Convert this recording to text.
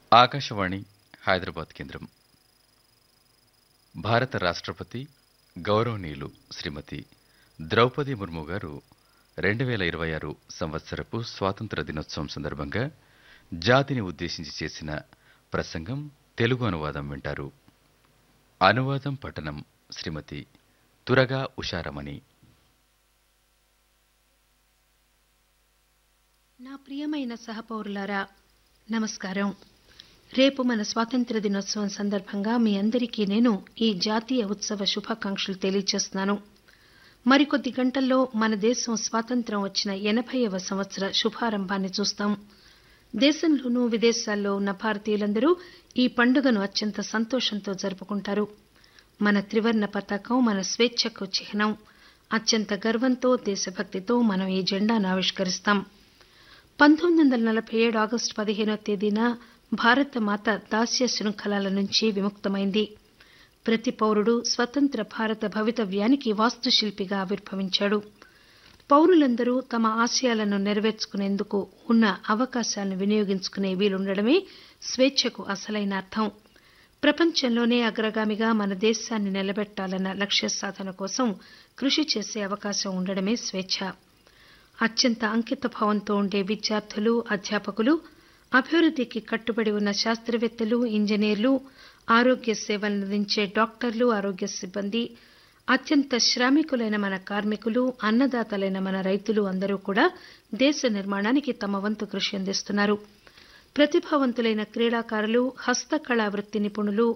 ఆకాశవాణి హైదరాబాద్ కేంద్రం భారత రాష్ట్రపతి గౌరవనీయులు శ్రీమతి ద్రౌపది ముర్ము గారు రెండు వేల ఇరవై ఆరు సంవత్సరపు స్వాతంత్ర దినోత్సవం సందర్భంగా జాతిని ఉద్దేశించి చేసిన ప్రసంగం తెలుగు అనువాదం వింటారు అనువాదం పఠనం శ్రీమతి తురగా ఉషారమణి నా ప్రియమైన సహపౌరులారా నమస్కారం రేపు మన స్వాతంత్ర దినోత్సవం సందర్భంగా మీ అందరికీ నేను ఈ జాతీయ ఉత్సవ శుభాకాంక్షలు తెలియజేస్తున్నాను మరికొద్ది గంటల్లో మన దేశం స్వాతంత్ర్యం వచ్చిన ఎనభైవ సంవత్సర శుభారంభాన్ని చూస్తాం దేశంలోనూ విదేశాల్లో ఉన్న భారతీయులందరూ ఈ పండుగను అత్యంత సంతోషంతో జరుపుకుంటారు మన త్రివర్ణ పతాకం మన స్వేచ్ఛకు చిహ్నం అత్యంత గర్వంతో దేశభక్తితో మనం ఈ జెండాను ఆవిష్కరిస్తాం పంతొమ్మిది వందల నలభై ఏడు ఆగస్టు పదిహేనో తేదీన భారత మాత దాస్య శృంఖలాల నుంచి విముక్తమైంది ప్రతి పౌరుడు స్వతంత్ర భారత భవితవ్యానికి వాస్తుశిల్పిగా ఆవిర్భవించాడు పౌరులందరూ తమ ఆశయాలను నెరవేర్చుకునేందుకు ఉన్న అవకాశాలను వినియోగించుకునే వీలుండడమే స్వేచ్ఛకు అసలైన అర్థం ప్రపంచంలోనే అగ్రగామిగా మన దేశాన్ని నిలబెట్టాలన్న లక్ష్య సాధన కోసం కృషి చేసే అవకాశం ఉండడమే స్వేచ్ఛ అత్యంత అంకితభావంతో ఉండే విద్యార్థులు అధ్యాపకులు అభివృద్ధికి కట్టుబడి ఉన్న శాస్త్రవేత్తలు ఇంజనీర్లు ఆరోగ్య సేవలందించే డాక్టర్లు ఆరోగ్య సిబ్బంది అత్యంత శ్రామికులైన మన కార్మికులు అన్నదాతలైన మన రైతులు అందరూ కూడా దేశ నిర్మాణానికి తమ వంతు కృషి అందిస్తున్నారు ప్రతిభావంతులైన క్రీడాకారులు హస్తకళా వృత్తి నిపుణులు